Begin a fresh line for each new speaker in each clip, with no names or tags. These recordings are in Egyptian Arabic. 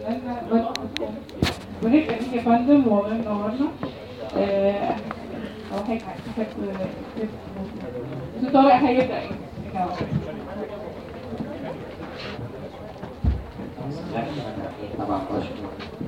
لنا بدء ونبقى ليك يا فندم والله منورنا آه، هو هيك هيك طارق هيبدأ يجاوب.
طبعا بشكر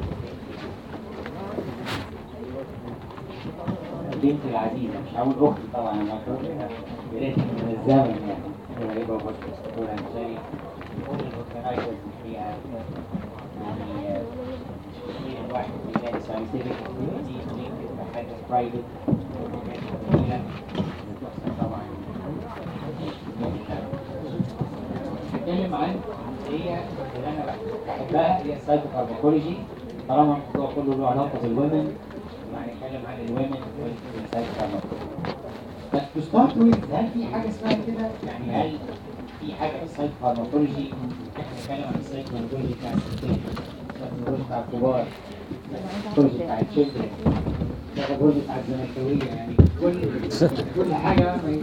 بنتي العزيزة مش هقول أختي طبعا أنا بقولها بريت من الزمن يعني هي هيبقى بشكر دكتورة أنساني كل الأورجنايزرز اللي فيها يعني مش كتير الواحد بيلاقي ساينتفك اكتيفيتي بتبقى حاجة برايفت طبعا هتكلم عن هي اللي انا بحبها هي السايكوفارماكولوجي طالما الموضوع كله له علاقه بالومن هنتكلم عن الومن والسايكوفارماكولوجي بس تو ستارت ويز هل في حاجه اسمها كده؟ يعني هل في حاجه في السايكوفارماكولوجي احنا بنتكلم عن السايكوفارماكولوجي بتاع الستات السايكوفارماكولوجي بتاع الكبار السايكوفارماكولوجي بتاع الشباب السايكوفارماكولوجي بتاع الزملكاويه يعني كل كل حاجه ما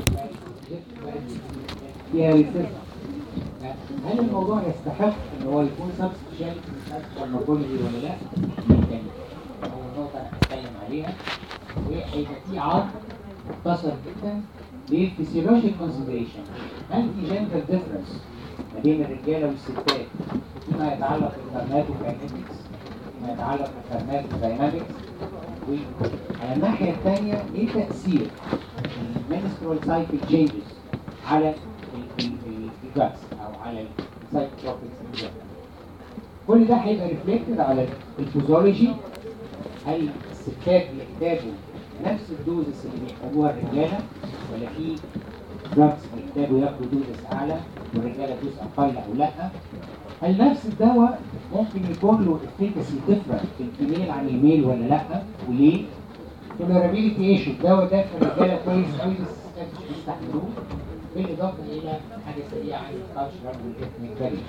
فيها ريسيرش هل الموضوع يستحق ان هو يكون سبسبيشال فارماكولوجي ولا لا؟ دي تاني اول نقطه انا هتكلم عليها وهيبقى في عرض مختصر جدا للفسيولوجيك كونسيدريشن هل في جندر ديفرنس ما بين الرجاله والستات فيما يتعلق بالفارماكوكاينetics فيما يتعلق بالفارماكوداينامكس وعلى الناحيه الثانيه ايه تاثير المنسترول سايكل تشينجز على الدراجز او على السايكوتروبكس كل ده هيبقى ريفلكتد على الفيزيولوجي هل الستات بيحتاجوا نفس الدوزس اللي بيحتاجوها الرجاله ولا في دراجز بيحتاجوا ياخدوا دوزس اعلى والرجاله دوز اقل او لا هل نفس الدواء ممكن يكون له افيكاسي ديفرنت في الفيميل عن الميل ولا لا وليه؟ توليرابيلتي ايشو الدواء ده في الرجاله كويس قوي بس الستات مش بيستحملوه بالاضافه الى حاجه سريعه عن الكالتشرال والاثنيك فاريشن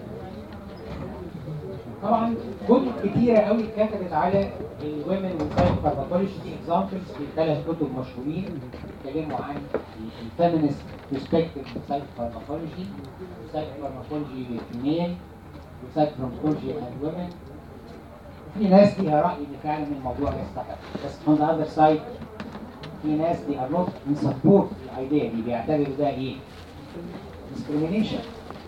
طبعا كتب كتيره قوي اتكتبت على الومن والسايكو فارماكولوجي دي اكزامبلز في ثلاث كتب مشهورين بيتكلموا عن الفيمينست برسبكتيف سايكو فارماكولوجي وسايكو فارماكولوجي للفيميل وسايكو فارماكولوجي للومن في ناس ليها راي ان فعلا الموضوع يستحق بس on the other side في ناس they are not in support الايديا دي بيعتبروا ده ايه؟ discrimination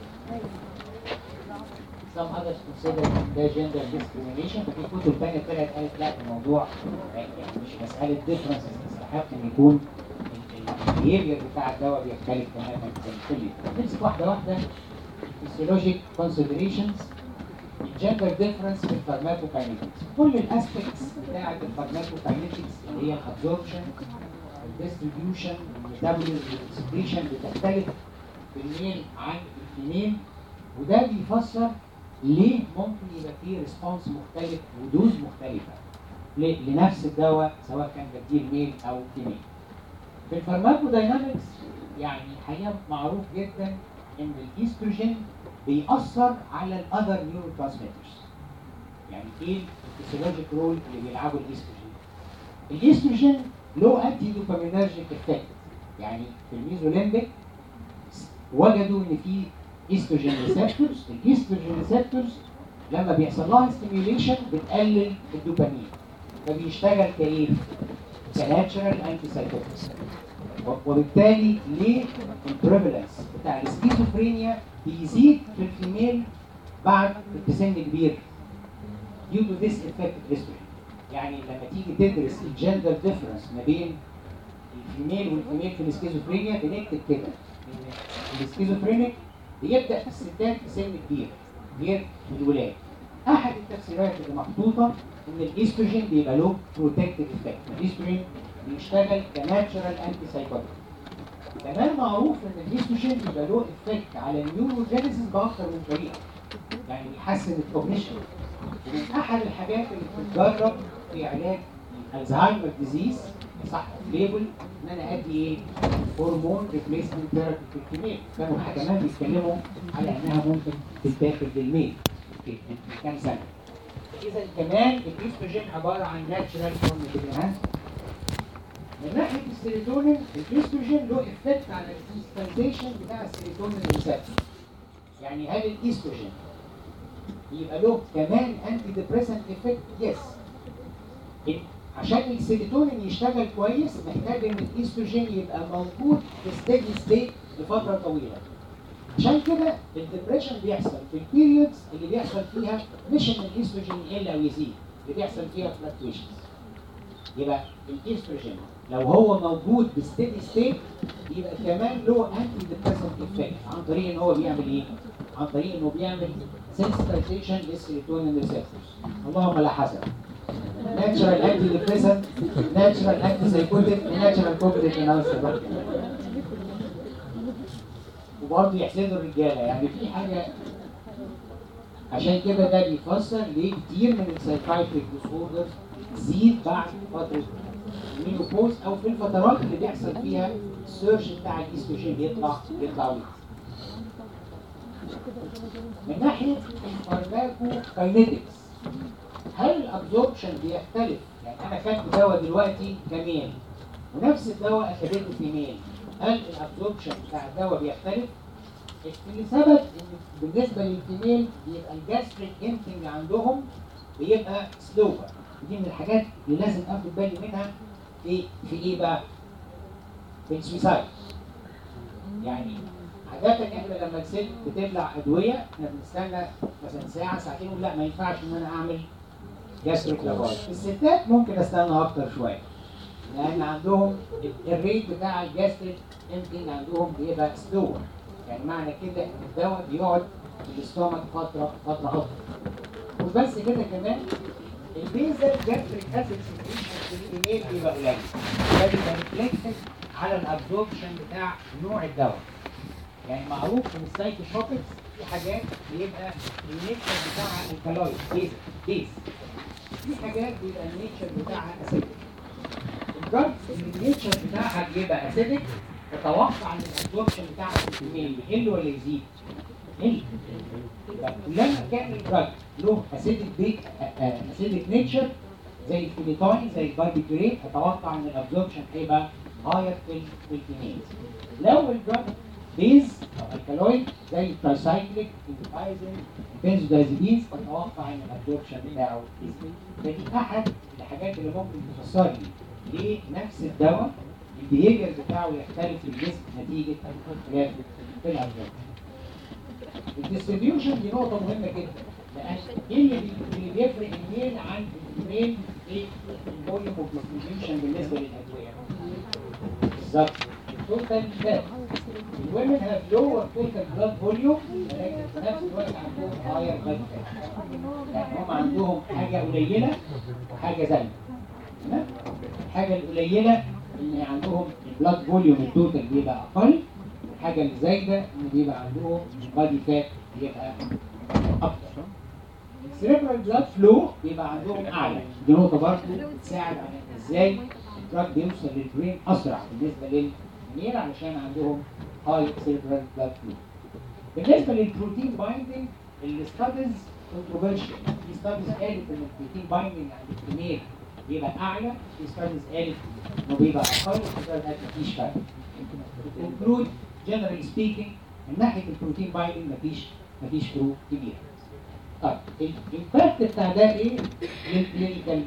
some others consider ده gender discrimination ففي كتب ثانيه طلعت قالت لا الموضوع يعني مش مساله differences تستحق ان يكون البيهيفير بتاع الدواء بيختلف تماما عن كل نمسك واحده واحده physiologic considerations الجندر ديفرنس في الفارماكوكاينيتكس كل الاسبكتس بتاعه الفارماكوكاينيتكس اللي هي الابزوربشن الديستريبيوشن الميتابوليزم والسكريشن بتختلف في الميل عن الفيميل وده بيفسر ليه ممكن يبقى فيه ريسبونس مختلف ودوز مختلفه ل- لنفس الدواء سواء كان بديل ميل او فيميل في الفارماكوداينامكس يعني حقيقه معروف جدا ان الايستروجين بيأثر على الاذر نيورو ترانسميترز يعني ايه الفيسيولوجيك رول اللي بيلعبه الايستروجين الايستروجين له انتي دوبامينرجيك افكت يعني في الميزوليمبيك وجدوا ان في ايستروجين ريسبتورز الايستروجين ريسبتورز لما بيحصل لها ستيميوليشن بتقلل الدوبامين فبيشتغل كايه؟ كناتشرال انتي سايكوتكس وبالتالي ليه البريفالنس بتاع السكيزوفرينيا بيزيد في الفيميل بعد في سن كبير due to this effect estrogen يعني لما تيجي تدرس الجندر ديفرنس ما بين الفيميل والفيميل في السكيزوفرينيا بنكتب كده ان السكيزوفرينيك بيبدا في الستات في سن كبير غير الولاد احد التفسيرات اللي محطوطه ان الايستروجين بيبقى له بروتكتيف افكت الايستروجين بيشتغل كناتشرال انتي سايكوتيك كمان معروف ان الايستروجين بيبقى له افكت على النيوروجينيسيس باكثر من طريقه يعني بيحسن الكوجنيشن ومن احد الحاجات اللي بتتجرب في علاج الزهايمر ديزيز صح ليبل ان انا ادي ايه هرمون ريبليسمنت ثيرابي في الفيميل كانوا كمان بيتكلموا على انها ممكن تتاخد للميل في في كام سنه اذا كمان الايستروجين عباره عن ناتشرال فورم من ناحيه السيروتونين الايستروجين له افكت على السنسيشن بتاع السيروتونين ريسبتور يعني هل الايستروجين يبقى له كمان انتي ديبريسنت افكت يس عشان السيروتونين يشتغل كويس محتاج ان الايستروجين يبقى موجود في ستيدي ستيت لفتره طويله عشان كده الدبريشن بيحصل في البيريودز اللي بيحصل فيها مش ان الايستروجين يقل او يزيد اللي بيحصل فيها فلكتويشنز يبقى الايستروجين لو هو موجود بستيدي ستيت يبقى كمان له انتي ديبريسنت افكت عن طريق ان هو بيعمل ايه؟ عن طريق انه بيعمل سنسيتايزيشن للسيروتونين ريسبتورز اللهم لا حسن ناتشرال انتي ديبريسنت ناتشرال انتي سايكوتيك ناتشرال كوجنيتيف اناليسيس وبرضه يحسدوا الرجاله يعني في حاجه عشان كده ده بيفسر ليه كتير من السايكايتريك ديس اوردرز تزيد بعد فتره المينوبوز او في الفترات اللي بيحصل فيها السيرش بتاع الايستروجين بيطلع بيطلع ويت. من ناحيه الفارماكوكاينيتكس هل الابزوربشن بيختلف؟ يعني انا خدت دواء دلوقتي كميل ونفس الدواء اخدته في ميل هل الابزوربشن بتاع الدواء بيختلف؟ لسبب ان بالنسبه للفيميل بيبقى الجاستريك امتنج عندهم بيبقى سلوبر دي من الحاجات اللي لازم اخد بالي منها في في ايه بقى؟ في السويسايد يعني عادة احنا لما الست بتبلع ادويه احنا بنستنى مثلا ساعه ساعتين ونقول لا ما ينفعش ان انا اعمل جاستريك لاباج الستات ممكن استنى اكتر شويه لان عندهم الريت بتاع الجاستريك يمكن عندهم بيبقى سلور يعني معنى كده ان الدواء بيقعد في الاستومك فتره فتره اطول مش بس كده كمان البيزل جاستريك اسيد في الايميل بيبقى قليل ده بيبقى ريفلكتد على الابزوربشن بتاع نوع الدواء يعني معروف في السايكوتروبكس في حاجات بيبقى النيتشر بتاعها الكالويد بيز بيز في حاجات بيبقى النيتشر بتاعها اسيدك الدرج اللي النيتشر بتاعها بيبقى اسيدك تتوقع ان الابزوربشن بتاعها في الكميه يقل ولا يزيد؟ يقل لما كان الدرج له اسيدك بيك اسيدك نيتشر زي الفيليتاين زي الباربيتوريت اتوقع ان الابزوربشن هيبقى هاير في في الكميه لو الدرج بيز او الكالويد زي الترايسايكليك البايزن البنزودازيبينز اتوقع ان الابزوربشن بتاعه يزيد فدي احد الحاجات اللي ممكن تفسر لي ليه نفس الدواء البيهيفير بتاعه يختلف في الجسم نتيجه اختلاف في الابزوربشن الديستريبيوشن دي نقطه مهمه جدا لان ايه اللي بي- اللي بيفرق الميل عن الفيميل في الفوليوم اوف ديستريبيوشن بالنسبه للادويه بالظبط التوتال فات الومن هاف لور توتال بلاد فوليوم ولكن في نفس الوقت عندهم هاير بلاد فات يعني هم عندهم حاجه قليله وحاجه زايده تمام الحاجه القليله ان عندهم البلاد فوليوم التوتال بيبقى اقل الحاجه الزايده ان بيبقى عندهم البادي فات بيبقى اكتر السيريبرال بلاد فلو بيبقى عندهم اعلى دي نقطه برضه بتساعد على ازاي الدراج بيوصل للبرين اسرع بالنسبه للميل علشان عندهم هاي سيريبرال بلاد فلو بالنسبه للبروتين بايندنج الستاديز كونتروفيرشال في ستاديز قالت ان البروتين بايندنج عند الفيميل بيبقى اعلى في ستاديز قالت انه بيبقى اقل في ستاديز قالت مفيش فرق conclude generally speaking من ناحيه البروتين بايندنج مفيش مفيش فروق كبيره طيب الامباكت بتاع ده ايه للكلينيكال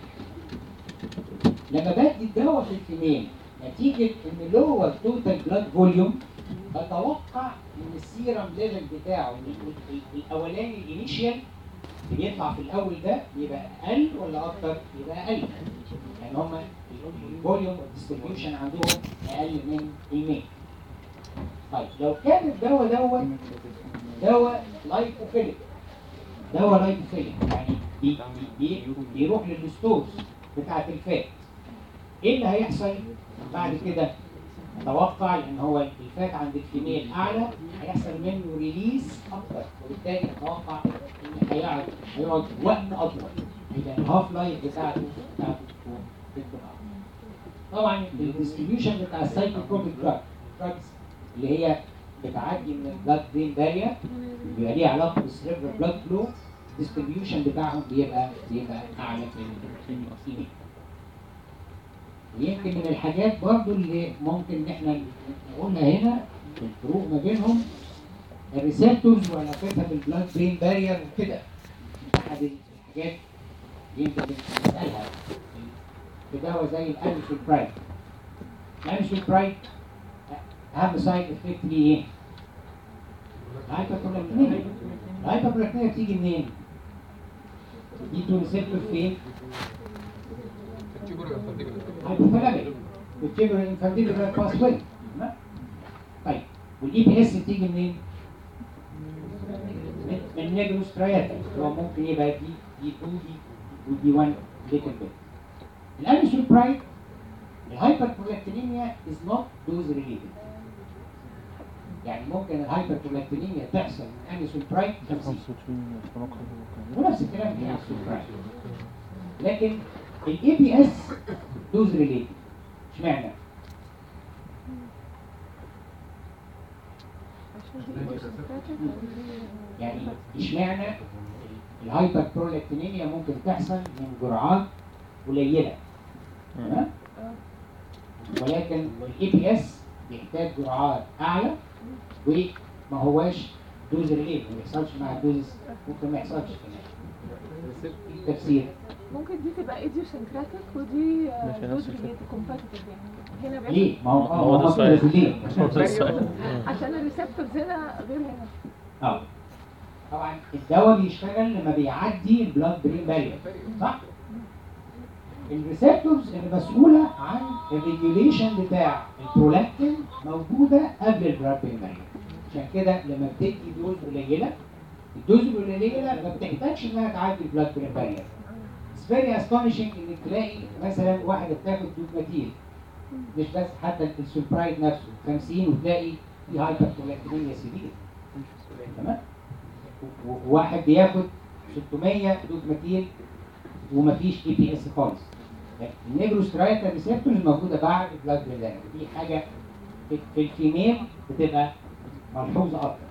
لما بدي الدواء في الفيميل نتيجه ان لور توتال بلاد فوليوم بتوقع ان السيرم ليفل بتاعه ال- ال- الاولاني الانيشيال اللي بيطلع في الاول ده بيبقى اقل ولا اكتر؟ يبقى اقل يعني هما الفوليوم والديستريبيوشن عندهم اقل من الميل طيب لو كان الدواء دوت دواء لايكوفيليك دواء لايكوفيليك يعني بي بي بي بيروح للستورز بتاعت الفات ايه اللي هيحصل بعد كده؟ اتوقع ان هو الفات عند الفيميل اعلى هيحصل منه ريليس اكتر وبالتالي اتوقع ان هيقعد هيقعد وقت اطول يبقى الهاف لايف بتاعته بتاعته تكون تكون اكتر. طبعا الديستريبيوشن بتاع السايكوتروبيك دراج دراجز اللي هي بتعدي من البلاد برين بارير بيبقى ليها علاقه بالسيريبرال بلاد فلو الديستريبيوشن بتاعهم بيبقى بيبقى اعلى في الفيميل ويمكن من الحاجات برضو اللي ممكن ان احنا نقولها هنا الفروق ما بينهم الريسبتورز وعلاقتها بالبلاد برين بارير وكده احد الحاجات اللي انت بتسالها في دواء زي الانسول برايد الانسول برايد اهم سايد افكت ليه ايه؟ الهايبربرولاكتينيا الهايبربرولاكتينيا بتيجي منين؟ دي تو ريسبتور فين؟ هايبوثالاميك والتيبر انفانتيبل باس واي طيب والاي بي اس بتيجي منين؟ من من نيجروسترياتا اللي هو ممكن يبقى دي دي 2 دي ودي 1 ليتل بيت الانسول برايد الهايبربرولاكتينيميا از نوت دوز ريليتد يعني ممكن الهايبربرولاكتينيميا تحصل من انسول برايد 50 ونفس الكلام في انسول برايد لكن الاي بي اس دوز ريليتد اشمعنى؟ يعني اشمعنى الهايبر برولكتينيميا ممكن تحصل من جرعات قليله تمام ولكن الاي بي اس بيحتاج جرعات اعلى وما هواش دوز ريليت ما بيحصلش مع دوز ممكن ما يحصلش كمان تفسير
ممكن دي تبقى ايديوسنكراتيك ودي
ماشي، نفس
دوز
الفكرة.
ريليتد كومباتيتيف يعني هنا بيحصل
ليه؟ ما هو
هو ده
ما
السؤال.
هو ليه؟
هو ده السؤال.
عشان الريسبتورز هنا غير هنا
اه طبعا الدواء بيشتغل لما بيعدي البلاد برين بارير صح؟ الريسبتورز اللي مسؤوله عن الريجوليشن بتاع البرولاكتين موجوده قبل البلاد برين بارير عشان كده لما بتدي دوز قليله الدوز القليله ما بتحتاجش انها تعدي البلاد برين بارير It's very astonishing انك تلاقي مثلا واحده بتاخد دوبلاتين مش بس حتى السولبرايد نفسه 50 وتلاقي في هايبر كولكتينيا سيفير تمام و- و- وواحد بياخد 600 دوبلاتين ومفيش اي بي اس خالص النيجروسترايتا ريسبتورز موجوده بعد البلاد بريلان دي حاجه في في الفيميل بتبقى ملحوظه اكتر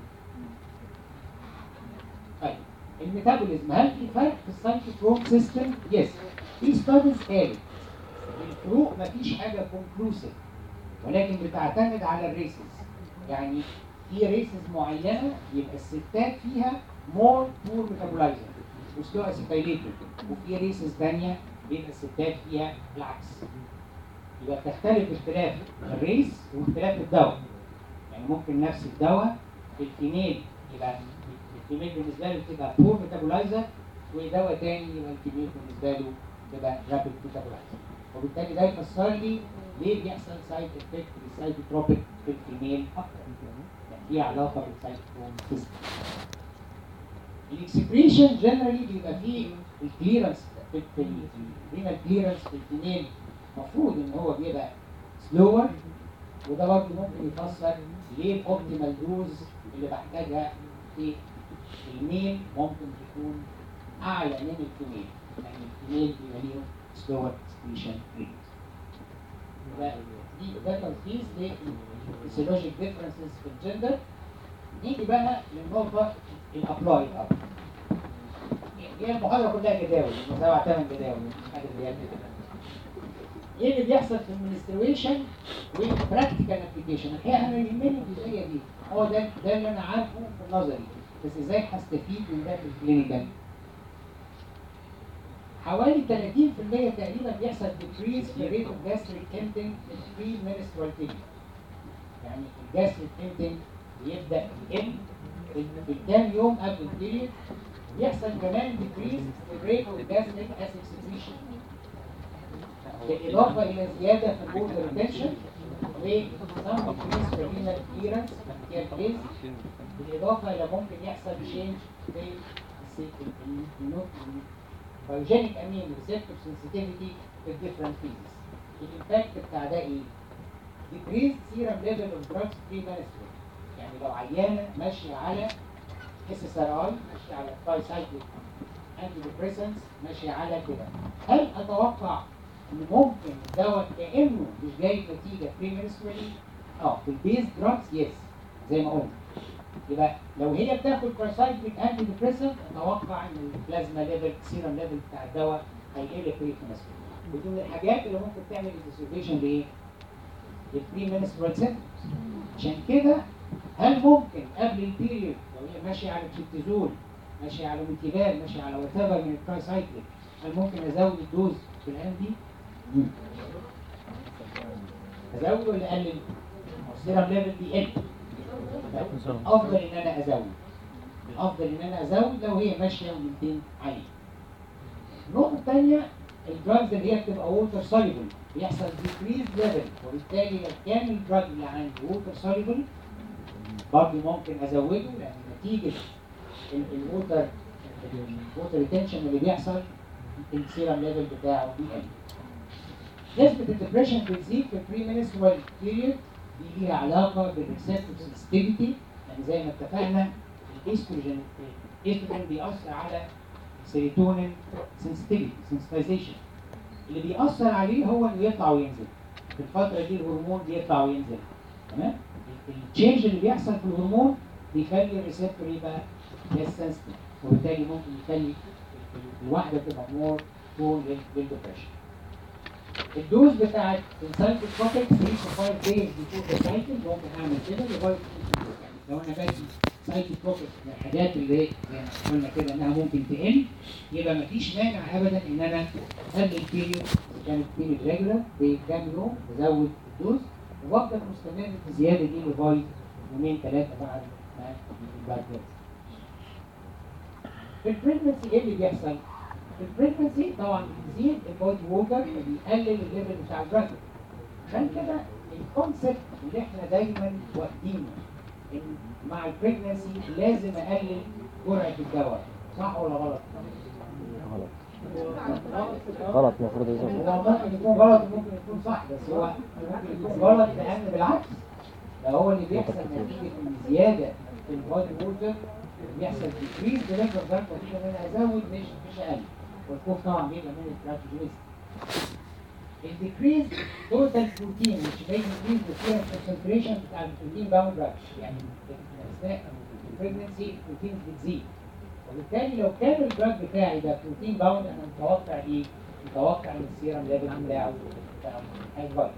طيب الميتابوليزم هل في فرق في السايتوكروم سيستم؟ يس في ستاديز قالت الفروق مفيش حاجه كونكلوسيف ولكن بتعتمد على الريسز يعني في ريسز معينه يبقى الستات فيها مور بور ميتابولايزر وسلو اسيتايليتد وفي ريسز ثانيه بيبقى الستات فيها العكس يبقى تختلف اختلاف الريس واختلاف الدواء يعني ممكن نفس الدواء في الفيميل يبقى الفيميل بالنسبه له تبقى بور ميتابولايزر ودواء تاني يبقى الفيميل بالنسبه له تبقى رابيد ميتابولايزر وبالتالي ده يفسر لي ليه بيحصل سايد افكت للسايتوتروبيك في الفيميل اكتر يعني في علاقه بالسايتوكروم سيستم الاكسكريشن جنرالي بيبقى فيه الكليرنس في في الرينال كليرنس في الفيميل المفروض ان هو بيبقى سلور وده برضه ممكن يفسر ليه الاوبتيمال دوز اللي بحتاجها في الميل ممكن تكون اعلى من الفيميل يعني الفيميل بيبقى ليهم سلور اكسكريشن ريت دي ده تلخيص للفسيولوجيك ديفرنسز في الجندر نيجي بقى للنقطة الابلاي اب هي المحاضرة كلها جداول سبع ثمان جداول مش حاجة زيادة ايه اللي بيحصل في المنسترويشن وبراكتيكال ابلكيشن الحقيقة انا يهمني الجزئية دي هو ده ده اللي انا عارفه في النظري بس ازاي هستفيد من ده في الكلينيكال حوالي 30% تقريبا بيحصل decrease في الريت اوف gastric emptying في البري menstrual period يعني الجاستريك emptying بيبدا يقل في في الكام يوم قبل البيريد بيحصل كمان decrease في الريت اوف gastric acid secretion بالاضافه الى زياده في الووتر ريتنشن وسام decrease في الرينال كليرنس في الكيس بالاضافه الى ممكن يحصل change في البيوجينيك امين ريسبتور سنسيتيفيتي في الديفرنت فيزز الامباكت بتاع ده ايه؟ decreased serum level of drugs pre menstrual يعني لو عيانه ماشيه على اس اس ار اي ماشيه على ترايسايكليك انتي ديبريسنس ماشيه على كده هل اتوقع ان ممكن الدواء كانه مش جاي نتيجه بري منسترالي اه في البيز دراجز يس زي ما قلنا يبقى لو هي بتاخد ترايسايكليك انتي ديبريسنت اتوقع ان البلازما ليفل السيرم ليفل بتاع الدواء هيقل بري منسترالي ودي من الحاجات اللي ممكن تعمل ديسوفيشن لايه؟ للبري منسترال سيمبتومز عشان كده هل ممكن قبل البيريود لو هي ماشيه على الكورتيزول ماشي على مونتيبال ماشي على وات ايفر من الترايسايكلين هل ممكن ازود الدوز في الايام دي؟ مم. ازود ولا اقلل؟ السيرم ليفل بيقل الافضل ان انا ازود الافضل ان انا ازود لو هي ماشيه و200 عاليه النقطه الثانيه الدراجز اللي هي بتبقى ووتر سوليبل بيحصل ديكريز ليفل وبالتالي لو كان الدراج اللي عندي ووتر سوليبل برضه ممكن ازوده لان نتيجه الووتر الووتر ريتنشن اللي بيحصل السيرم ليفل بتاعه بيقل نسبة الدبريشن بتزيد في البري منسترال بيريود دي ليها علاقة بالريسبتور سنسيتيفيتي يعني زي ما اتفقنا الاستروجين الاستروجين بيأثر على السيروتونين سنسيتيفيتي سنسيتايزيشن اللي بيأثر عليه هو انه يطلع وينزل في الفترة دي الهرمون بيطلع وينزل تمام التشينج اللي بيحصل في الهرمون بيخلي الريسبتور يبقى ليس سنسيتيف وبالتالي ممكن يخلي الواحدة تبقى مور تون للدبريشن الدوز بتاعت السايكوتروبيك 3 to 5 days before the cycle ممكن اعمل كده لغايه يعني لو انا باجي سايكوتروبيك من الحاجات اللي زي ما قلنا كده انها ممكن تقل يبقى مفيش مانع ابدا ان انا اقلل البيريود كانت بيريود ريجولار بكام يوم بزود الدوز وافضل مستمر في الزياده دي لغايه يومين ثلاثه بعد ما البلاد في البريجنسي ايه اللي بيحصل؟ في البريجنسي طبعا بتزيد البودي ووتر بيقلل الليفل بتاع الدراج عشان كده الكونسيبت اللي احنا دايما واخدينه ان مع البريجنسي لازم اقلل جرعه الدواء صح ولا غلط؟
غلط المفروض يزود
هو ممكن يكون غلط وممكن يكون صح بس هو ممكن يكون غلط لان بالعكس ده هو اللي بيحصل نتيجه ان زياده في البودي ووتر بيحصل ديكريز بليفل ضغط نتيجه ان انا ازود مش مش اقل والخوف طبعا بيبقى من التراكتوجينيز الديكريز توتال بروتين مش باين ديكريز بس الكونسنتريشن بتاع البروتين باوند دراج يعني اثناء البريجنسي البروتين بتزيد وبالتالي لو كان الدراج بتاعي ده بروتين باوند انا متوقع ايه؟ متوقع ان السيرم ليفل بتاعه بتاعه هيتغير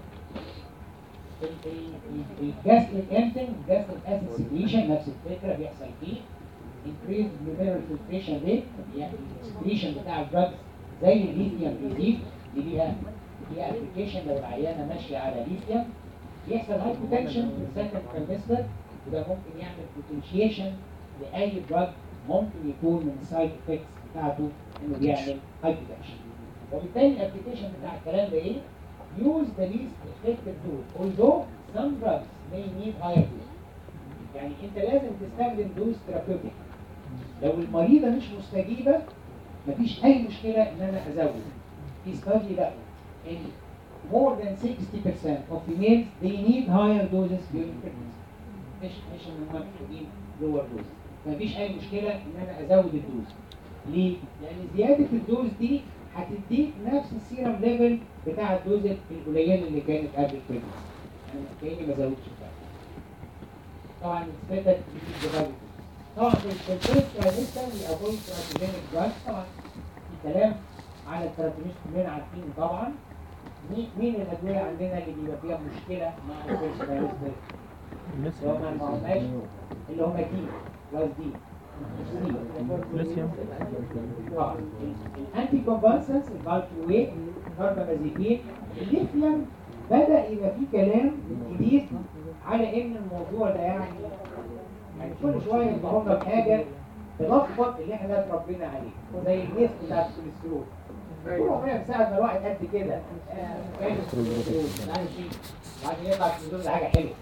الجاستريك امتنج الجاستريك اسيد سكريشن نفس الفكره بيحصل فيه increase glomerular filtration rate يعني السكريشن بتاع الدراجز زي الليثيوم بيزيد دي ليها ليها ابلكيشن لو العيانه ماشيه على ليثيوم يحصل هايبوتنشن في السكند تريمستر وده ممكن يعمل بوتنشيشن لاي دراج ممكن يكون من السايد افكتس بتاعته انه بيعمل هايبوتنشن وبالتالي الابلكيشن بتاع الكلام ده ايه؟ use the least effective dose although some drugs may need higher dose يعني انت لازم تستخدم دوز ثيرابيوتيك لو المريضه مش مستجيبه مفيش اي مشكله ان انا ازود في study لقوا ان more than 60% of females they need higher doses during pregnancy مش مش ان هم محتاجين lower doses مفيش اي مشكله ان انا ازود الدوز ليه؟ لان زياده الدوز دي هتديك نفس السيرم ليفل بتاع الدوز القليله اللي كانت قبل البريجنسي يعني كاني ما زودتش بتاعها طبعا نسبتها تزيد طبعا في الفيرست ترايمستر الافويد تراتوجينيك دراج طبعا في كلام على التراتوجينيك كلنا عارفين طبعا مين مين الادويه عندنا اللي بيبقى فيها مشكله مع الفيرست ترايمستر اللي هم ما هماش اللي هم دي كلاس دي
ليثيوم.
طبعا الانتي كونفالسنس الفالكويت كاربامازيبين الليثيوم بدا يبقى فيه كلام جديد على ان الموضوع ده يعني يعني كل شويه يظهر لنا بحاجه تلخبط اللي احنا اتربينا عليه زي الناس بتاع الكوليسترول كل عمرنا من ساعه ما الواحد قد كده آه، كان الكوليسترول مش عارف ايه وبعدين يطلع الكوليسترول ده حاجه حلوه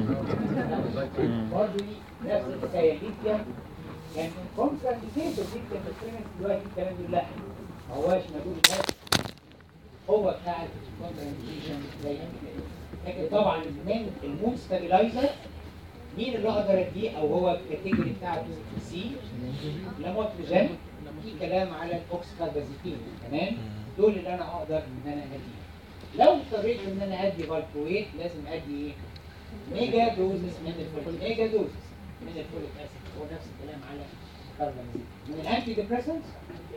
برضه دي نفس الحكايه الليثيوم كان كونسنتريتد جدا في الكلام دلوقتي الكلام ده لا ما هواش مجهول بس هو بتاع الكونسنتريشن زي ما كده لكن طبعا من المود ستابلايزر مين اللي اقدر اديه او هو الكاتيجوري بتاعته سي لاموتريجين في كلام على الاوكسكاربازيتين تمام دول اللي انا اقدر ان انا اديه لو اضطريت ان انا ادي فالكويت لازم ادي ايه؟ ميجا دوزز من الفوليك ميجا دوزز من الفوليك اسيد هو نفس الكلام على الكاربامازين من الانتي ديبريسنتس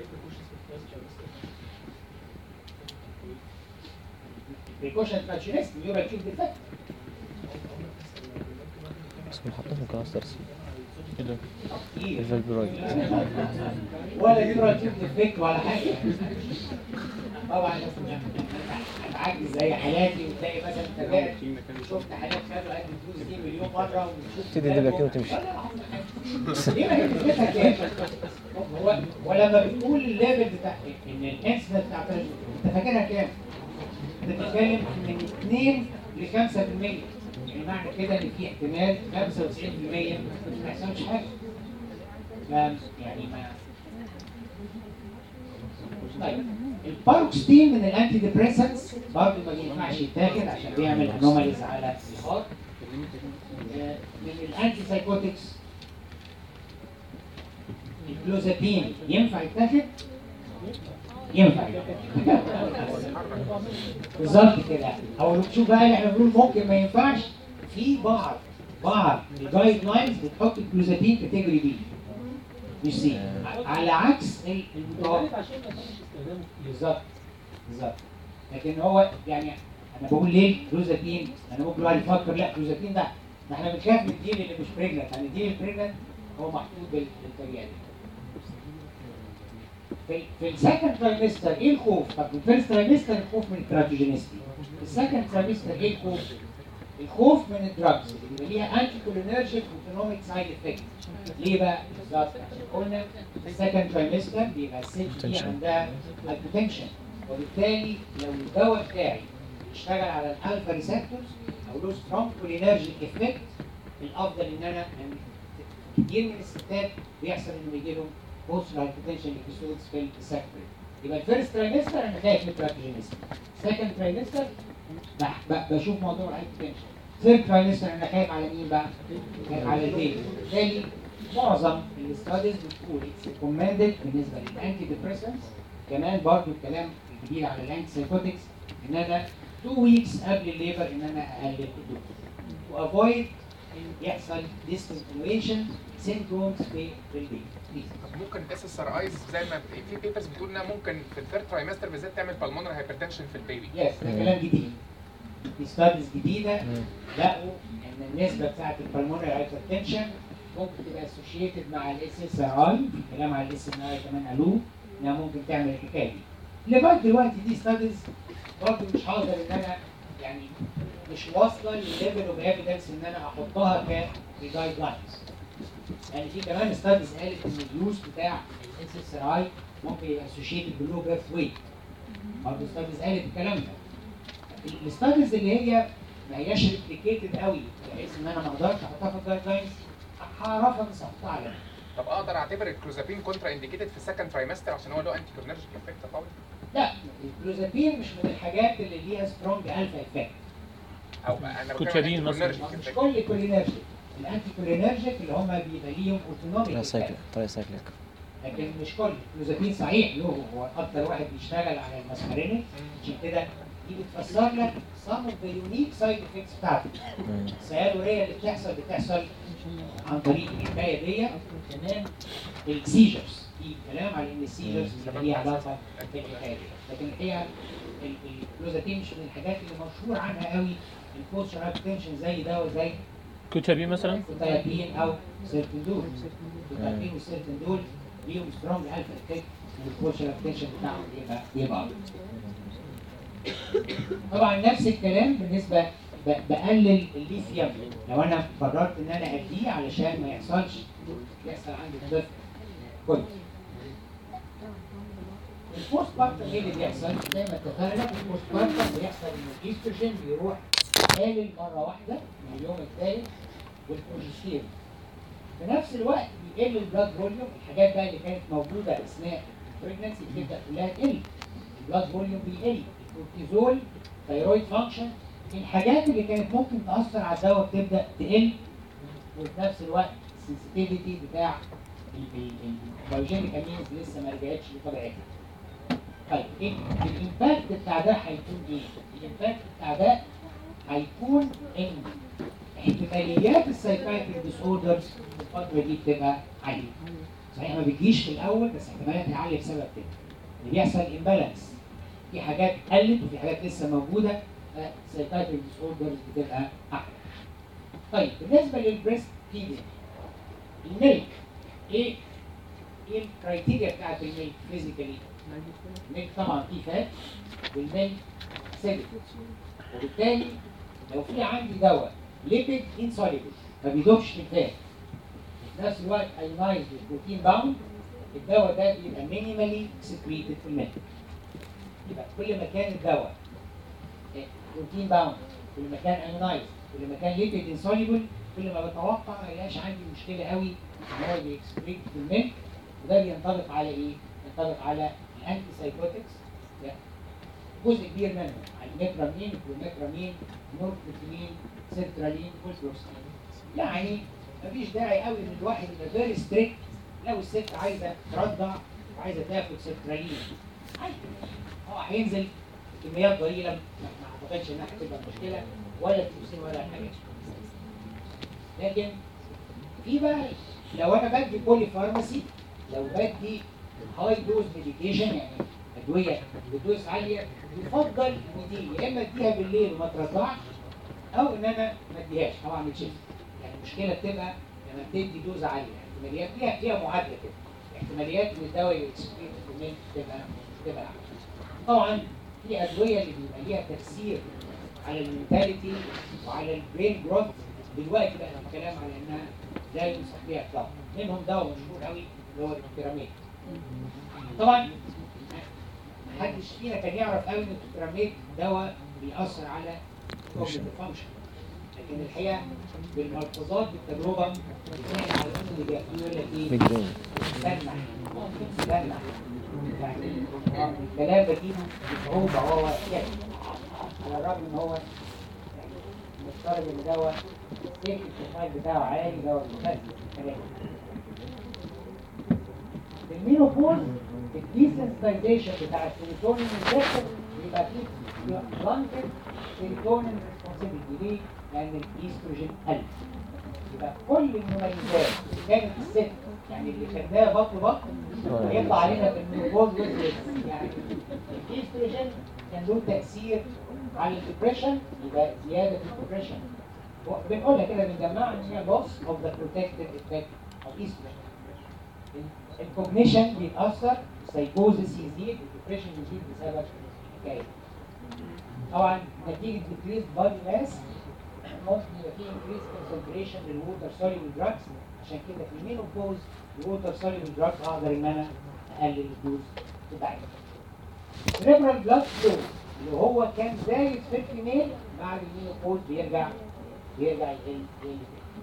بريكوشن فاشينيست نيورال تيوب ديفكت
بس بنحطهم كلاستر سي ايه ده؟
كتير
الفالبرويد
ولا يورال تيوب ديفكت ولا حاجه طبعا هتعجز زي حالاتي وتلاقي مثلا تابعت شفت حالات خدوا قد الفلوس دي مليون مره وشفت
تدي دلوقتي وتمشي.
ليه ما يكتبها كام؟ هو ولما بتقول الليفل بتاع ان الانسنت بتاع انت فاكرها كام؟ انت بتتكلم من 2 ل 5% يعني معنى كده ان في احتمال 95% ما يحصلش حاجه ف- يعني ما طيب الباروكستين من الانتي ديبريسنتس برضه ما بينفعش يتاخد عشان بيعمل انوماليز على الهارت آه، من الانتي سايكوتكس الكلوزابين ينفع يتاخد؟ ينفع يتاخد بالظبط كده او شوف بقى اللي احنا بنقول ممكن ما ينفعش في بعض بعض الجايد لاينز بتحط الكلوزابين كاتيجوري بي مش سي على عكس ال- المتوقع بالظبط بالظبط لكن هو يعني انا بقول ليه كلوزابين انا ممكن الواحد يفكر لا كلوزابين ده ده احنا بنخاف من الجيل اللي مش بريجننت يعني الجيل البريجننت هو محطوط بال- بالطريقه دي في في السكند ترايمستر ايه الخوف؟ طب في الفيرست ترايمستر الخوف من التراتوجينيستي السكند ترايمستر ايه الخوف؟ الخوف من الدراجز اللي بيبقى ليها انتي كولينرجيك اوتونوميك سايد افكت ليه بقى؟ بالظبط عشان قلنا في السكند ترايمستر بيبقى الست دي
Hypertension.
عندها هايبوتنشن وبالتالي لو الدواء بتاعي اشتغل على الالفا ريسبتورز او له سترونج كولينرجيك افكت الافضل ان انا يعني كتير من الستات بيحصل انه يجي لهم بوست هايبوتنشن ابيسودز في السكتري يبقى الفيرست ترايمستر انا خايف من التراكتوجينيست سكند ترايمستر بشوف موضوع الهايبوتنشن ثيرد ترايمستر انا خايف على مين بقى؟ خايف على البيبي بالتالي معظم الاستاديز بتقول اتس ريكومندد بالنسبه للانتي ديبريسنتس كمان برضو الكلام الكبير على الانتي سايكوتكس ان انا 2 ويكس قبل الليبر ان انا اقلل الدوز وافويد يحصل discontinuation symptoms في في البيبي Please.
طب ممكن الاس اس ار ايز زي ما في بيبرز بتقول انها ممكن في الثيرد ترايمستر بالذات تعمل بالمونر هايبرتنشن في البيبي
يس ده كلام جديد في ستاديز جديده لقوا ان النسبه بتاعت البلمونري هايبرتنشن ممكن تبقى اسوشيتد مع الاس اس ار اي في كلام على الاس ان اي كمان قالوه انها ممكن تعمل الحكايه دي لغايه دلوقتي دي ستاديز برضه مش هقدر ان انا يعني مش واصله للليفل اوف ايفيدنس ان انا احطها كجايد لاينز يعني في كمان ستاديز قالت ان اليوز بتاع الاس اس ار اي ممكن يبقى اسوشيتد بلو بيرث ويت برضه ستاديز قالت الكلام ده الستاديز اللي هي ما هياش ريبليكيتد قوي بحيث ان انا ما اقدرش احطها في الجايد لاينز هعرفها بس هحطها على
طب اقدر اعتبر الكلوزابين كونترا انديكيتد في السكند ترايمستر عشان هو له انتي كولينرجيك افكت قوي
لا الكلوزابين مش من الحاجات اللي ليها سترونج الفا افكت
او انا بتكلم
كوتشابين
عن
مثلا.
anticholinergic
مش
effect.
كل كولينرجيك الانتي كولينرجيك اللي هم بيبقى ليهم اوتونوميك
ترايسايكليك ترايسايكليك
لكن مش كل الكلوزابين صحيح له هو اكتر واحد بيشتغل على الماسكارينيك عشان كده دي بتفسر لك some of the unique side effects بتاعته السيالورية اللي بتحصل بتحصل عن طريق الحكايه دي كمان السيجرز في كلام على ان السيجرز بيبقى ليها علاقه بالحكايه دي لكن الحقيقه ال- الكلوزابين مش من الحاجات اللي مشهور عنها قوي البوستر هايبرتنشن زي دواء زي
كوتشابين مثلا
الكوتايابين او سيرتندول الكوتايابين والسيرتندول ليهم سترونج الفا افكت والبوستر هايبرتنشن بتاعهم بيبقى بيبقى أكتر. طبعا نفس الكلام بالنسبه ب- بقلل الليثيوم لو انا قررت ان انا اديه علشان ما يحصلش يحصل عندي طفل كويس البوست بارتم ايه اللي بيحصل؟ زي ما اتفقنا البوست بارتم بيحصل ان الايستروجين بيروح قالل مره واحده من اليوم الثالث والبروجستيرون في نفس الوقت بيقل البلاد فوليوم الحاجات بقى اللي كانت موجوده اثناء البريجنسي بتبدا كلها تقل البلاد فوليوم بيقل الكورتيزول ثايرويد فانكشن الحاجات اللي كانت ممكن تاثر على الدواء بتبدا تقل وفي نفس الوقت السنسيتيفيتي بتاع البايوجينيك امينز لسه ما رجعتش لطبيعتها. طيب ايه الامباكت بتاع ده هيكون ايه؟ الامباكت بتاع ده هيكون ان احتماليات السايكايتريك ديس اوردرز في الفتره دي بتبقى عاليه. صحيح ما بتجيش في الاول بس احتمالاتها عاليه بسبب كده. اللي بيحصل امبالانس في حاجات قلت وفي حاجات لسه موجوده فالسايكايتريك ديس اوردرز بتبقى اعلى. طيب بالنسبه للبريست فيدنج الميلك ايه ايه الكرايتيريا بتاعت الميلك فيزيكالي الميلك طبعا فيه فات والميلك سيلك وبالتالي لو في عندي دواء ليبيد انسوليبل ما بيدوبش في الفات في نفس الوقت ايونايزد بروتين باوند الدواء ده بيبقى مينيمالي سكريتد في الميلك يبقى كل ما كان الدواء بروتين باوند كل ما كان ايونايزد كل ما كان ليبيد انسوليبل كل ما بتوقع ما يلاقيش عندي مشكله قوي ان هو بيكسكريت في الميلك وده بينطبق على ايه؟ ينطبق على الانتي سايكوتكس جزء كبير منهم على الميترامين والميترامين نورفيتامين سيرترالين والفلوكسين يعني مفيش داعي قوي ان الواحد يبقى فيري ستريكت لو الست عايزه ترضع وعايزه تاخد سيرترالين عادي هو هينزل كميات ضئيله ما ما اعتقدش انها هتبقى مشكله ولا فلوسين ولا حاجه لكن في بقى لو انا بدي بولي فارماسي لو بدي هاي دوز ميديكيشن يعني ادويه بدوز عاليه يفضل ان دي يا اما اديها بالليل وما ترضعش او ان انا ما اديهاش او اعمل شيفت يعني المشكله بتبقى لما بتدي دوز عاليه احتماليات فيها فيها معادله كده احتماليات ان الدواء يكسبريت في الميل تبقى تبقى اعلى طبعا في ادويه اللي بيبقى ليها تاثير على المنتاليتي وعلى البرين جروث دلوقتي بقى الكلام على انها لا ينصح بيها اطلاقا منهم دواء مشهور قوي اللي هو البيراميد طبعا محدش فينا كان يعرف قوي ان البيراميد دواء بيأثر على cognitive function لكن الحقيقه بالملحوظات بالتجربه بتلاقي على الأم اللي بياخدوه يقول لك ايه
مجنون
استنى استنى يعني آه، الكلام بجيبه بصعوبة هو يعني على الرغم ان هو يعني مفترض ان دواء السيفتي بروفايل بتاعه عالي دواء مخدر كلام في المينوبوز الديسنسيتايزيشن بتاع السيروتونين ريسبتور بيبقى فيه بلانكت سيروتونين ريسبونسيبيلتي ليه؟ لان الايستروجين قل يبقى كل المميزات اللي كانت في الست يعني اللي خدناها بطن بطن هيطلع علينا في المينوبوز ويز يعني الايستروجين كان له تاثير على الدبريشن يبقى زياده في الدبريشن بنقولها كده بنجمعها ان هي loss of the protective effect of estrogen الكوجنيشن بيتاثر السايكوزس يزيد الدبريشن يزيد بسبب الحكايه طبعا نتيجه decreased body mass ممكن يبقى فيه increased concentration للووتر soluble drugs عشان كده في المينوبوز الووتر soluble drugs اقدر ان انا اقلل الدوز بتاعتها cerebral blood flow اللي هو كان زايد في الفيميل بعد المينوبوز بيرجع بيرجع يقل يقل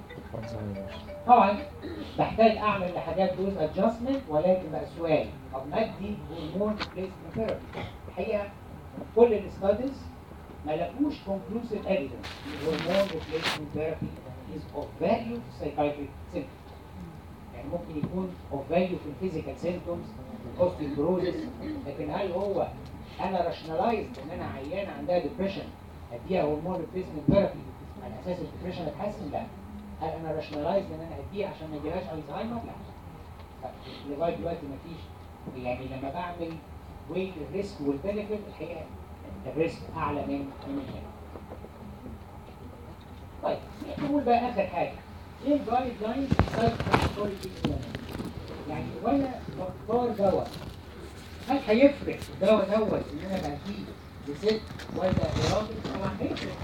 طبعا بحتاج اعمل لحاجات دوز ادجستمنت ولكن بقى سؤال طب ما ادي هرمون ريبليسمنت ثيرابي الحقيقه كل الستاديز ما لقوش conclusive evidence ان هرمون ريبليسمنت ثيرابي is of value to psychiatric symptoms يعني ممكن يكون of value في الفيزيكال symptoms osteoporosis لكن هل هو انا راشنالايزد ان انا عيان عندها ديبريشن اديها هرمون ريبليسمنت ثيرابي على اساس الديبريشن اتحسن لا هل انا راشنالايز ان انا اديها عشان ما يجيلهاش الزهايمر؟ لا. طب لغايه دلوقتي ما فيش يعني لما بعمل ويت الريسك والبنفيت الحقيقه الريسك اعلى من من البنفيت. طيب نقول بقى اخر حاجه ايه الجايد لاينز يعني وانا بختار دواء هل هيفرق الدواء دوت ان انا بديه لست ولا لراجل؟ طبعا هيفرق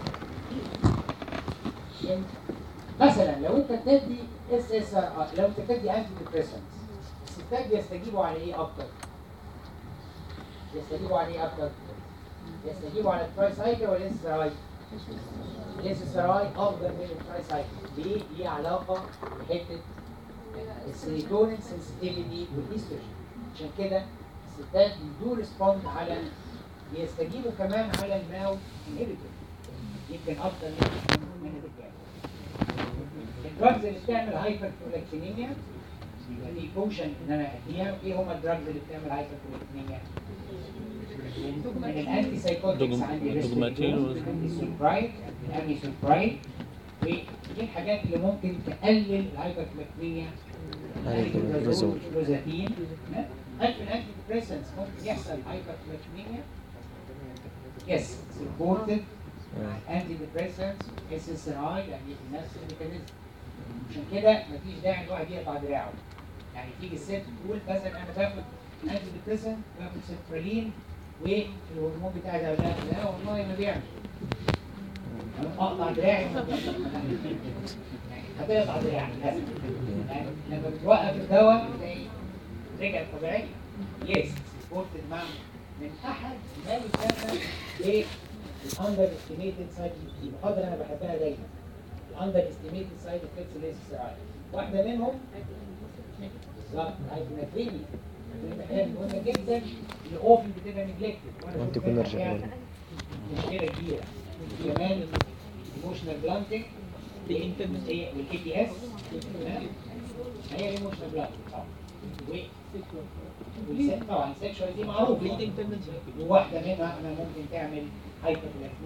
يعني مثلا لو انت بتدي اس اس ار لو انت بتدي انتي ديبريسنتس الستات بيستجيبوا على ايه اكتر؟ يستجيبوا على ايه اكتر؟ يستجيبوا على التراي سايكل ولا الاس ار اي؟ الاس اس ار اي افضل من التراي سايكل ليه؟ ليه علاقه بحته السيروتونين سنسيتيفيتي والايستروجين عشان كده الستات بيدو ريسبوند على بيستجيبوا كمان على الماو انهبيتور يمكن افضل من من الرجاله الدراجز اللي بتعمل هايبر كولكتينيميا يبقى في فانكشن ان انا اديها ايه هم الدراجز اللي بتعمل هايبر كولكتينيميا من الانتي سايكوتكس
دوجم-
عندي
دوجماتين و-
الانتي سولبرايد الانتي سولبرايد ودي الحاجات اللي ممكن تقلل الهايبر كولكتينيميا
الريزول.
الروزاتين هل في الانتي ديبريسنس ممكن يحصل هايبر كولكتينيميا؟ يس سبورتد انتي ديبريسنس اس اس ار اي يعني نفس الميكانيزم عشان كده مفيش داعي الواحد يقطع دراعه يعني تيجي الست تقول مثلا انا باخد انتي ديبريسنت باخد سيترالين والهرمون بتاعي ده لا لا والله ما بيعمل أنا اقطع دراعي ما بيعمل. يعني هتقطع دراعي للاسف يعني لما بتوقف الدواء تلاقي رجع طبيعي يس سبورتد مع من احد ما يسمى ايه الاندر استيميتد سايد المحاضره انا بحبها دايما الاندر استيميتد سايد افكتس اللي هي واحده منهم بالظبط هايبوناتريمي حاجات مهمه جدا اللي اوفن بتبقى نجلكتد
وانت كنا رجعنا
مشكله كبيره كمان ايموشنال بلانتنج والاي بي اس هي الايموشنال بلانتنج طبعا والس- طبعا سيكشوال دي معروف وواحده منها انا ممكن تعمل هايبر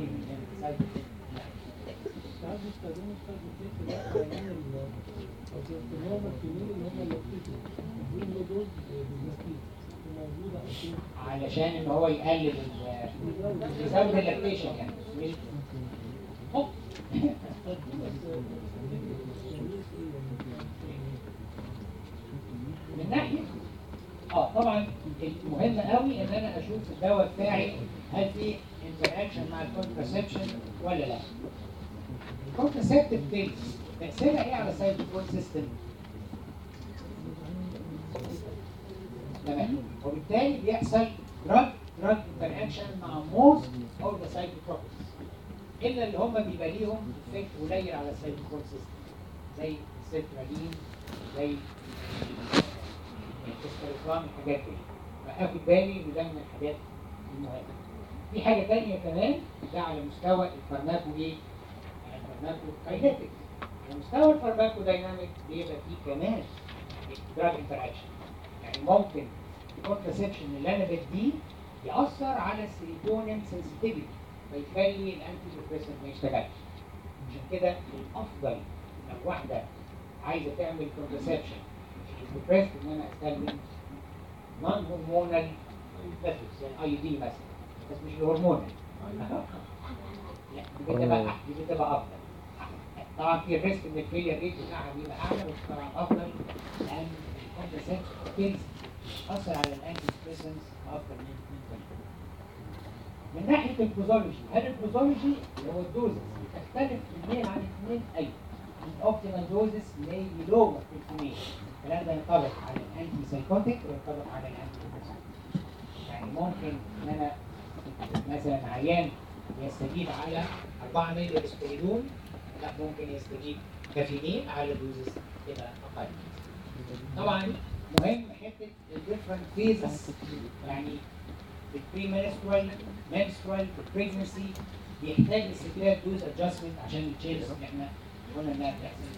ساعات بيستخدموا السايد افكت ده في عيان ال- او في اختبار الكبير اللي هم اللوكتيتو دول له دوز بالنسبة موجودة او كده
علشان ان هو يقلل ال- يزود اللاكتيشن يعني مش هوب. من ناحيه اه طبعا المهم قوي ان انا اشوف الدواء بتاعي هل في انتراكشن مع الكونترسبشن ولا لا الكونترسبتيف بيلز تاثيرها ايه على السايتوكول سيستم تمام وبالتالي بيحصل دراج دراج انتراكشن مع موست اوف ذا سايتوكروبس الا اللي هم بيبقى ليهم افكت قليل على السايتوكول سيستم زي السيترالين زي التستوستيرون الحاجات دي فاخد بالي ان ده من الحاجات المهمه في حاجه ثانيه كمان ده على مستوى الفارماكو ايه؟ الفارماكو كاينيتكس على مستوى الفارماكو دايناميك بيبقى فيه كمان دراج انتراكشن يعني ممكن الكونترسبشن اللي انا بديه ياثر على السيروتونين سنسيتيفيتي فيخلي الانتي ديبريسنت ما يشتغلش عشان كده الافضل لو واحده عايزه تعمل كونترسبشن ديبريسد ان انا استخدم نون هرمونال ميثودز زي الاي دي مثلا بس مش الهرمونال لا دي بتبقى دي بتبقى افضل طبعا في الريسك ان الفيلير ريت بتاعها بيبقى اعلى بس طبعا افضل لان الكونترسبشن سكيلز اثر على الانتي ديبريسنس افضل من من من ناحيه البوزولوجي هل البوزولوجي اللي هو الدوزز تختلف اثنين عن اثنين ايوه الاوبتيمال دوزز may be lower في الكميه الكلام ده ينطبق على الانتي سايكوتيك وينطبق على الانتي ديبريسنت يعني ممكن ان انا مثلا عيان يستجيب على 4 مللي اسبريدون لا ممكن يستجيب كافيين على دوزز تبقى اقل طبعا مهم حته الديفرنت فيزز يعني البري منسترال منسترال بريجنسي بيحتاج استبدال دوز ادجستمنت عشان التشيلز اللي احنا قلنا انها بتحصل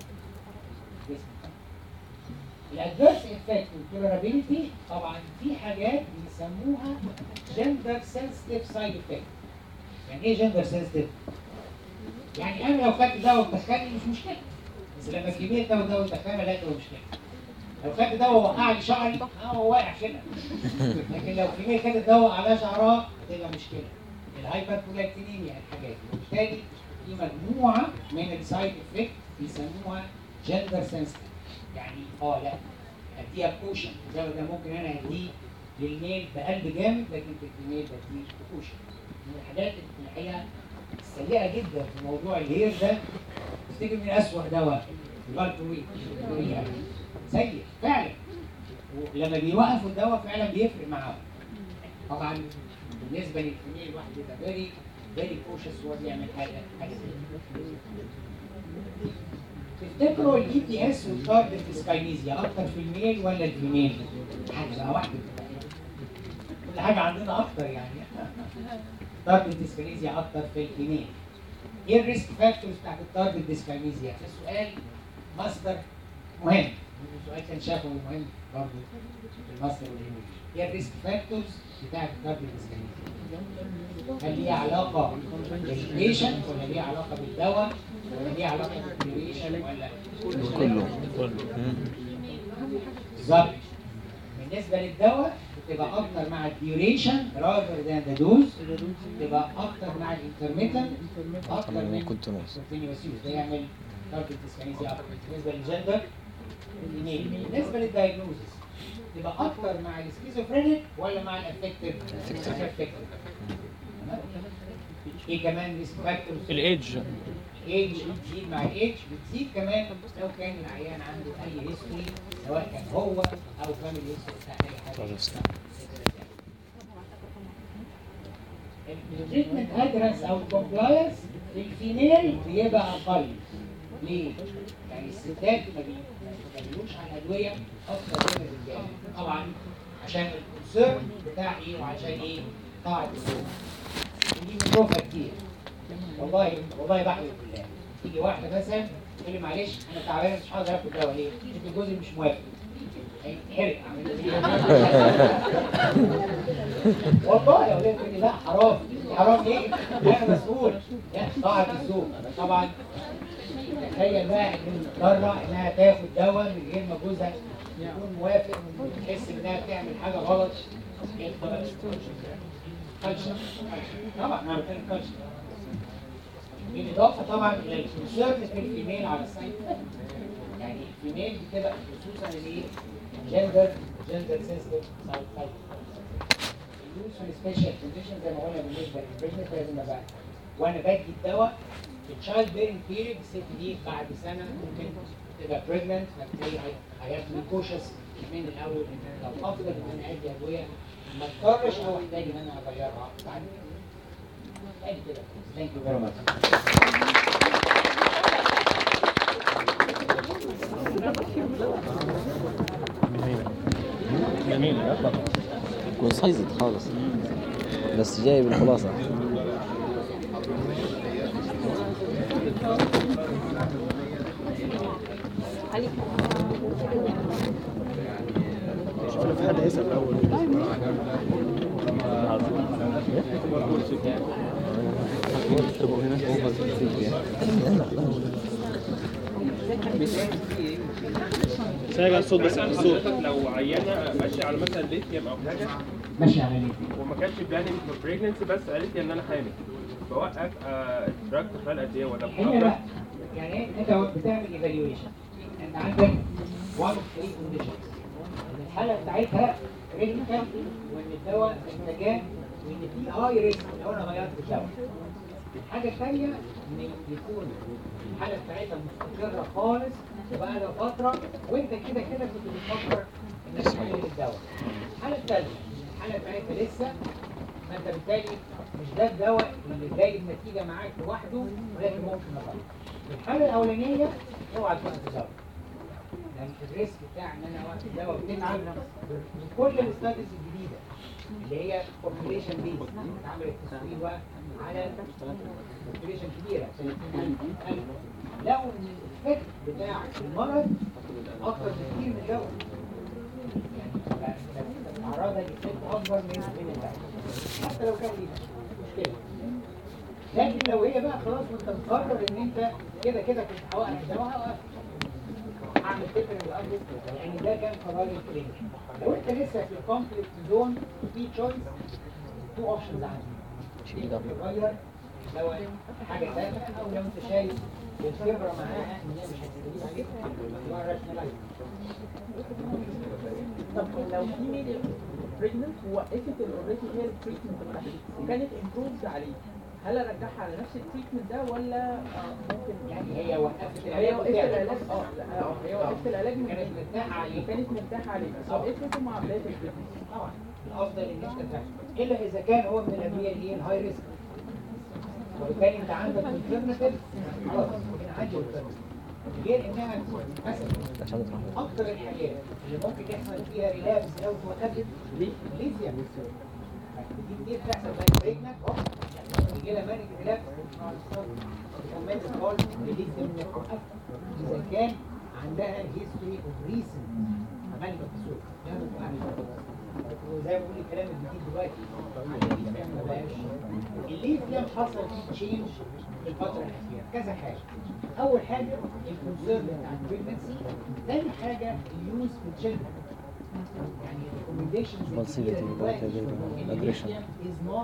في الجسم. الادفيرس افكت والتولرابيلتي طبعا في حاجات بيسموها جندر سنسيتيف سايد افكت يعني ايه جندر سنسيتيف؟ يعني انا لو خدت دواء وتدخلني مش مشكله بس لما كميه دواء دواء وتدخلني لا تبقى مشكله لو خدت دواء وقع لي شعري اه هو واقع كده لكن لو كميه خدت دواء على شعرها هتبقى مشكله الهايبر برولاكتينيميا الحاجات دي وبالتالي في مجموعه من السايد افكت بيسموها جندر سنسيتيف يعني اه لا اديها بوشن الدواء ده ممكن انا اديه للميل بقلب جامد لكن في الفيميل بديه بوشن من الحاجات اللي الحقيقه السيئه جدا في موضوع الهير ده تفتكر من اسوء دواء الفالبرويد سيء فعلا ولما بيوقفوا الدواء فعلا بيفرق معاهم طبعا بالنسبه للفيميل الواحد بيبقى فيري فيري كوشس وهو بيعمل حاجه حاجه زي كده. تفتكروا الاي بي اس والتارجت ديسكاينيزيا اكتر في الميل ولا الفيميل؟ حاجه بقى واحده كل حاجه عندنا اكتر يعني تارجت ديسكاينيزيا اكتر في الفيميل ايه الريسك فاكتورز بتاعت التارجت ديسكاينيزيا؟ ده سؤال مصدر مهم سؤال كان شافه مهم برضه في المصدر والهيمولوجي ايه الريسك فاكتورز بتاعت التارجت ديسكاينيزيا؟ هل ليها علاقه بالبيشنت ولا ليها علاقه بالدواء ولا ليها علاقه بالديوريشن ولا
كله كله مم.
بالظبط بالنسبه للدواء بتبقى اكتر مع الديوريشن rather than the dose بتبقى اكتر مع الانترميتنت اكتر من
ممكن تنقص
continuous use ده يعمل تارجت ديسكانيزيا اكتر بالنسبه للجندر الاثنين بالنسبه للدايجنوزس تبقى اكتر مع السكيزوفرينيك ولا مع الافكتيف؟ الافكتيف ايه كمان ريسك فاكتورز
الايدج
ايج بتزيد مع الايج بتزيد كمان لو كان العيان عنده اي هيستوري سواء كان هو او فاميلي هيستوري بتاع اي حاجه التريتمنت ادرس او الكومبلاينس في الفيميل بيبقى اقل ليه؟ يعني الستات ما بي- ما بيقولوش على الادويه اكتر من الرجاله طبعا عشان الكونسيرن بتاع ايه وعشان ايه؟ قاعده الزوج ودي بنشوفها كتير والله والله بحلف بالله تيجي واحده مثلا تقول لي معلش انا تعبانه مش هقدر اخد دواء ليه؟ انت جوزي مش موافق هيتحرق اعمل ايه؟ والله يا ولاد تقول لي لا حرام حرام ليه؟ انا مسؤول لا طاعه الزوج طبعا تخيل بقى ان مضطره انها تاخد دواء من غير ما جوزها يكون موافق وتحس انها بتعمل حاجه غلط يبقى كلشر طبعا انا بتكلم كلشر بالاضافه طبعا الى الكونسيرن في الفيميل على السايت يعني الفيميل بتبقى خصوصا الايه جندر جندر سيستم سايت سايت اليوز في السبيشال كونديشن زي ما قلنا بالنسبه للبريجننت لازم ابقى وانا بدي الدواء التشايلد بيرنج بيريد الست دي بعد سنه ممكن تبقى بريجننت فبالتالي هياخد كوشس من الاول ان لو افضل ان انا ادي ادويه ما اضطرش او احتاج ان انا اغيرها بعد ادي كده ثانك يو فيري ماتش
جميل
كونسايزد خالص بس جاي بالخلاصة
في حد هيسأل الأول سايق الصوت بس الصوت
لو عيانه ماشيه على مثلا ليثيوم او حاجه
ماشي على ليه
وما كانش بلاننج فور بريجنسي بس قالت لي ان انا حامل بوقف الدراج خلال قد ايه ولا
هي
بفترة؟
لا يعني انت بتعمل ايفالويشن انت عندك وان ثري كونديشنز الحاله بتاعتها كريتيكال وان الدواء محتاجاه وان في هاي ريسك لو انا غيرت الدواء الحاجه الثانيه ان يكون الحاله بتاعتها مستقره خالص وبقى لها فتره وانت كده كده كنت بتفكر انك تغير الدواء الحاله الثالثه الحاله بتاعتها لسه ما انت بالتالي مش ده الدواء اللي جاي النتيجه معاك لوحده ولكن ممكن نغير. الحاله الاولانيه اوعى توقف الدواء. يعني الريسك بتاع ان انا اوقف الدواء بتتعب من كل الاستاديز الجديده اللي هي population بيز اتعملت تسويق على population كبيره 30000 لقوا ان الافكت بتاع المرض اكتر بكتير من الدواء. يعني اعراضها الافكت اكبر من من الدواء. حتى لو كان ليها مش مشكله لكن لو هي بقى خلاص وانت مقرر ان انت كده كده كنت هوقف الدواء هوقف هعمل فكره وقبل يعني ده كان قرار الكلينيك لو انت لسه في الكونفليكت زون في تشويس تو اوبشنز عندك تغير لو حاجه ثانيه او لو انت شايف الخبره معاها ان هي مش هتستجيب عليك تبقى راشنالايز
طب لو في ميل بريجننت ووقفت الاوريدي هي التريتمنت بتاعتها وكانت امبروفد عليه هل ارجعها على نفس التريتمنت ده ولا آه، ممكن
يعني هي وقفت
هي
العلاج
وقفت
بتاعك.
العلاج اه لا، اه هي وقفت العلاج من
كانت مرتاحه عليه
كانت مرتاحه عليه بس وقفته مع بدايه البريجننت
طبعا الافضل ان انت تاخده الا اذا كان هو من الادويه اللي هي الهاي ريسك وبالتالي انت عندك الترناتيف خلاص ممكن عادي alternative. غير انها مثلا اكتر الحاجات اللي ممكن يحصل فيها ريلابس لو توقفت ليثيوم دي كتير بتحصل بقى بريجنت يجي لها مانك ريلابس كمان الكول لليثيوم توقف اذا كان عندها هيستوري اوف ريسنت عملت كسور وزي ما بقول الكلام الجديد دلوقتي الليثيوم ما بقاش الليثيوم حصل فيه تشينج في الفترة الأخيرة كذا حاجة أول حاجة الكونسيرن بتاع البريجنسي ثاني حاجة اليوز في الشلدر يعني الريكومنديشنز
Responsibility about aggression.
از نوت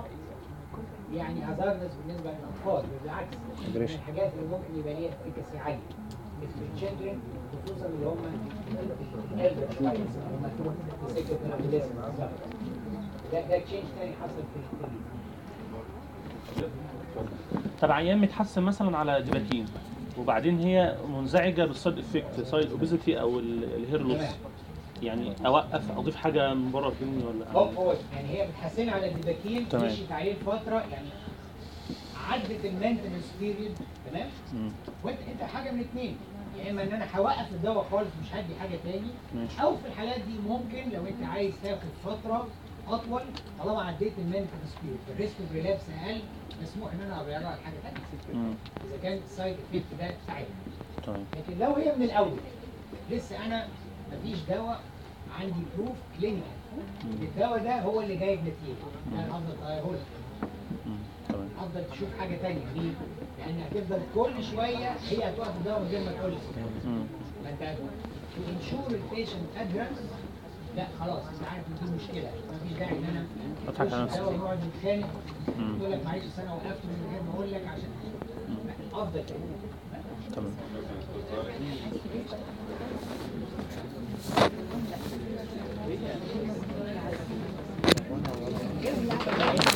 يعني هازاردس بالنسبة للأطفال بالعكس من
Aggression.
الحاجات اللي ممكن يبقى ليها افكاسي عالية التشيلدرن خصوصا اللي هم الالدر شويه هم سكه الابيليزم ده ده تشينج تاني حصل في الكليه
طب عيان متحسن مثلا على ديباتين وبعدين هي منزعجه بالسايد افكت سايد اوبيزيتي او ال- الهير لوس
تمام.
يعني اوقف اضيف حاجه من بره الكليني ولا
هو
أعمل إيه؟
هو يعني هي بتحسن على الدباكين
تمام.
مشيت عليه فتره يعني عدت المينتنس بيريد تمام
مم.
وانت انت حاجه من اثنين يا اما ان انا هوقف الدواء خالص مش هدي حاجه تاني
ماشي.
او في الحالات دي ممكن لو انت عايز تاخد فتره اطول طالما عديت المينتنس بيريد الريسك اوف ريلابس اقل مسموح ان انا اغيرها على حاجه ثانيه
مم.
اذا كان السايد افكت ده ساعتها
تمام
لكن لو هي من الاول لسه انا مفيش دواء عندي بروف كلينيكال الدواء ده هو اللي جايب نتيجه ده الافضل تغيره لك
مم. تمام
افضل تشوف حاجه ثانيه ليه؟ لان هتفضل كل شويه هي هتوقف الدواء من غير ما تقول لك
مم.
ما انت تنشور البيشنت ادرس لا خلاص انت عارف ان دي مشكله مفيش داعي ان انا
أضحك على
أخش
نفسي.
الدواء ونقعد نتخانق
مم.
تقول لك معلش أصل انا وقفت من غير ما اقول لك عشان لا، افضل كده
تمام